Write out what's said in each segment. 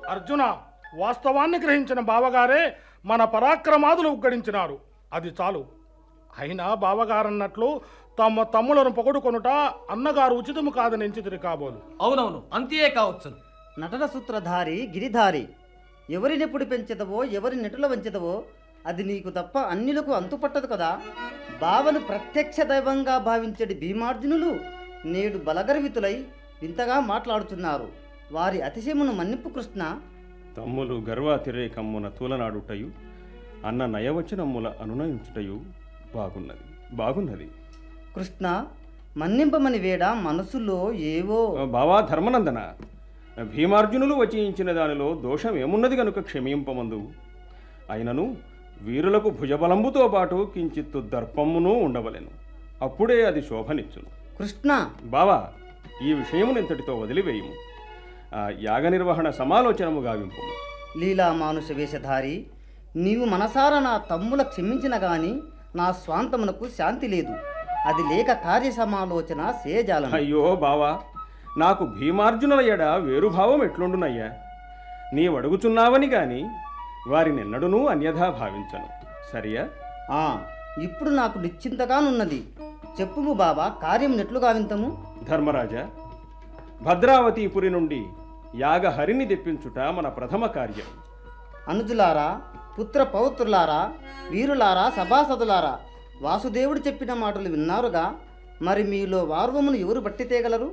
అర్జున వాస్తవాన్ని గ్రహించిన బావగారే మన పరాక్రమాదులు ఉగ్గడించినారు అది చాలు అయినా బావగారన్నట్లు తమ తమ్ములను పొగడుకొనుట అన్నగారు ఉచితము కాదని ఎంచితిరి కాబోలు అవునవును అంతే కావచ్చును నటన సూత్రధారి గిరిధారి ఎవరినెప్పుడు పెంచెదవో ఎవరి నెటుల వంచెదవో అది నీకు తప్ప అన్యులకు అంతుపట్టదు కదా బావను ప్రత్యక్ష దైవంగా భావించడి భీమార్జునులు నేడు బలగర్వితులై వింతగా మాట్లాడుతున్నారు వారి అతిశయమును మన్నిప్పు కృష్ణ తమ్ములు గర్వాతిరేకమ్మున తూలనాడుటయు అన్న నయవచనమ్ముల అనునయించుటయు బాగున్నది బాగున్నది కృష్ణ మన్నింపమని వేడ మనసులో ఏవో బావా ధర్మనందన భీమార్జునులు వచించిన దానిలో దోషం ఏమున్నది గనుక క్షమింపమందు అయినను వీరులకు భుజబలంబుతో పాటు కించిత్తు దర్పమును ఉండవలెను అప్పుడే అది శోభనిచ్చును కృష్ణ బావా ఈ విషయమును ఇంతటితో వదిలివేయము ఆ యాగ నిర్వహణ సమాలోచనము గావింపు లీలా మానుష వేషధారి నీవు మనసారా నా తమ్ముల క్షమించిన గాని నా స్వాంతమునకు శాంతి లేదు అది లేక కార్య సమాలోచన సేజాలను అయ్యో బావా నాకు భీమార్జునుల ఎడ వేరుభావం ఎట్లుండునయ్యా నీవడుగుచున్నావని గాని వారినెన్నడూనూ అన్యథా భావించను సరియా ఆ ఇప్పుడు నాకు నిశ్చింతగానున్నది చెప్పుము బాబా కార్యం నెట్లుగా వింతము ధర్మరాజా భద్రావతిపురి నుండి యాగహరిని తెప్పించుట మన ప్రథమ కార్యం అనుజులారా పుత్ర పౌత్రులారా వీరులారా సభాసదులారా వాసుదేవుడు చెప్పిన మాటలు విన్నారుగా మరి మీలో వార్వమును ఎవరు బట్టి తేగలరు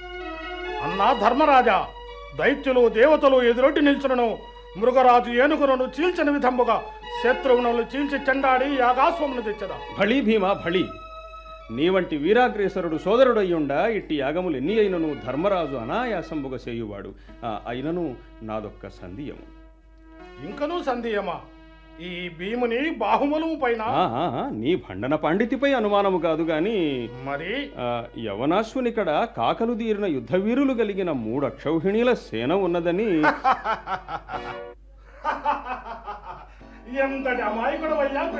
అన్నా ధర్మరాజా దైత్యులు దేవతలు ఎదురొడ్డి నిల్చులను మృగరాజు ఏనుగులను చీల్చిన విధముగా శత్రువులను చీల్చి చెండాడి యాగాస్వమును తెచ్చదా భళీ భీమా భళీ నీ వంటి వీరాగ్రేసరుడు సోదరుడయ్యుండా ఇట్టి యాగములు ఎన్ని అయినను ధర్మరాజు అనాయాసంబుగా చేయువాడు ఆ, అయినను నాదొక్క సంధియము ఇంకనూ సందేయమా ఈ భీముని బాహుమలము పైన ఆ, ఆ, ఆ, నీ భండన పండితిపై అనుమానము కాదు గాని మరి ఆ, యవనాశ్వునికడ కాకలు తీరిన యుద్ధవీరులు కలిగిన మూడు అక్షౌహిణీల సేన ఉన్నదని ఎంతటి అమాయకుడు అయ్యా